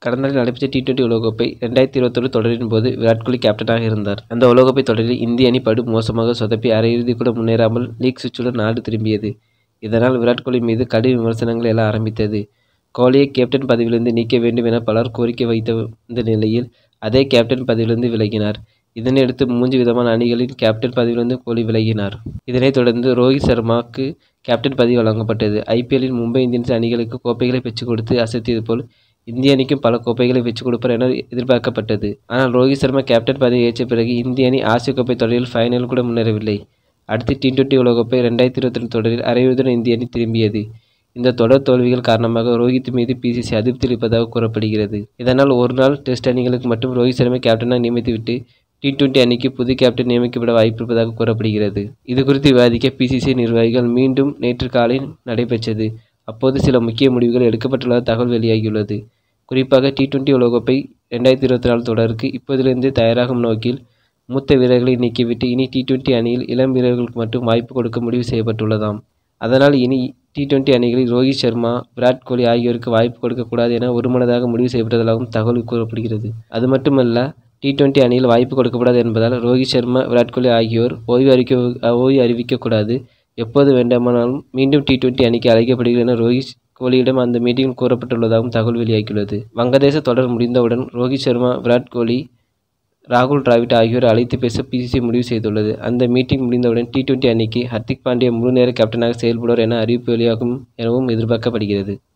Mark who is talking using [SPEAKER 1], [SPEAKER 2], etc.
[SPEAKER 1] கடந்த நாளில் நடைபெற்ற டி டுவெண்டி உலகக்கோப்பை ரெண்டாயிரத்தி இருபத்தொன்று தொடரின் போது விராட் கோலி கேப்டனாக இருந்தார் அந்த உலகக்கோப்பை தொடரில் இந்திய அணி படு மோசமாக சொதப்பி அரையிறுதி கூட முன்னேறாமல் லீக் சுற்றுடன் நாடு திரும்பியது இதனால் விராட் கோலி மீது கடும் விமர்சனங்கள் எழ ஆரம்பித்தது கோலியை கேப்டன் பதவியிலிருந்து நீக்க வேண்டும் என பலர் கோரிக்கை வைத்த நிலையில் அதே கேப்டன் பதவியிலிருந்து விலகினார் இதனையடுத்து மூன்று விதமான அணிகளின் கேப்டன் பதவியிலிருந்து கோலி விலகினார் இதனைத் தொடர்ந்து ரோஹித் சர்மாவுக்கு கேப்டன் பதவி வழங்கப்பட்டது ஐபிஎல்லில் மும்பை இந்தியன்ஸ் அணிகளுக்கு கோப்பைகளை பெற்றுக் கொடுத்து அசத்தியது போல் இந்திய அணிக்கும் பல கோப்பைகளை பெற்றுக் கொடுப்பார் என எதிர்பார்க்கப்பட்டது ஆனால் ரோஹித் சர்மா கேப்டன் பதவி ஏற்ற பிறகு இந்திய அணி ஆசிய கோப்பை தொடரில் ஃபைனல் கூட முன்னேறவில்லை அடுத்து டி டுவெண்டி உலகக்கோப்பை ரெண்டாயிரத்தி இருபத்தி ரெண்டு தொடரில் அரையிறுதியுடன் இந்திய அணி திரும்பியது இந்த தொடர் தோல்விகள் காரணமாக ரோஹித் மீது பிசிசி அதிருப்தி இருப்பதாக கூறப்படுகிறது இதனால் ஒரு நாள் டெஸ்ட் அணிகளுக்கு மட்டும் ரோஹித் சர்மா கேப்டனாக நியமித்துவிட்டு டி டுவெண்டி அணிக்கு புது கேப்டன் நியமிக்கப்பட வாய்ப்பிருப்பதாக கூறப்படுகிறது இது குறித்து விவாதிக்க பிசிசி நிர்வாகிகள் மீண்டும் நேற்று காலை நடைபெற்றது அப்போது சில முக்கிய முடிவுகள் எடுக்கப்பட்டுள்ளதாக தகவல் வெளியாகியுள்ளது குறிப்பாக டி டுவெண்டி உலகக்கோப்பை ரெண்டாயிரத்தி இருபத்தி நாலு தொடருக்கு இப்போதிலிருந்து தயாராகும் நோக்கில் மூத்த வீரர்களை நீக்கிவிட்டு இனி டி டுவெண்டி அணியில் இளம் வீரர்களுக்கு மட்டும் வாய்ப்பு கொடுக்க முடிவு செய்யப்பட்டுள்ளதாம் அதனால் இனி டி டுவெண்டி அணிகளில் ரோஹித் சர்மா விராட் கோலி ஆகியோருக்கு வாய்ப்பு கொடுக்கக்கூடாது என ஒருமனதாக முடிவு செய்யப்பட்டதாகவும் தகவல் கூறப்படுகிறது அது மட்டுமல்ல டி டுவெண்டி அணியில் வாய்ப்பு கொடுக்கப்படாது என்பதால் ரோஹித் சர்மா விராட் கோலி ஆகியோர் ஓய்வு அறிக்க ஓய்வு அறிவிக்கக்கூடாது எப்போது வேண்டுமானாலும் மீண்டும் டி டுவெண்டி அணிக்கு அழைக்கப்படுகிறது என ரோஹித் கோலியிடம் அந்த மீட்டிங்கில் கூறப்பட்டுள்ளதாகவும் தகவல் வெளியாகியுள்ளது வங்கதேச தொடர் முடிந்தவுடன் ரோஹித் சர்மா விராட் கோலி ராகுல் டிராவிட் ஆகியோர் அழைத்து பேச பிசிசி முடிவு செய்துள்ளது அந்த மீட்டிங் முடிந்தவுடன் டி டுவெண்டி அணிக்கு ஹர்திக் பாண்டியா முழு நேர கேப்டனாக செயல்படுவார் என அறிவிப்பு வெளியாகும் எனவும் எதிர்பார்க்கப்படுகிறது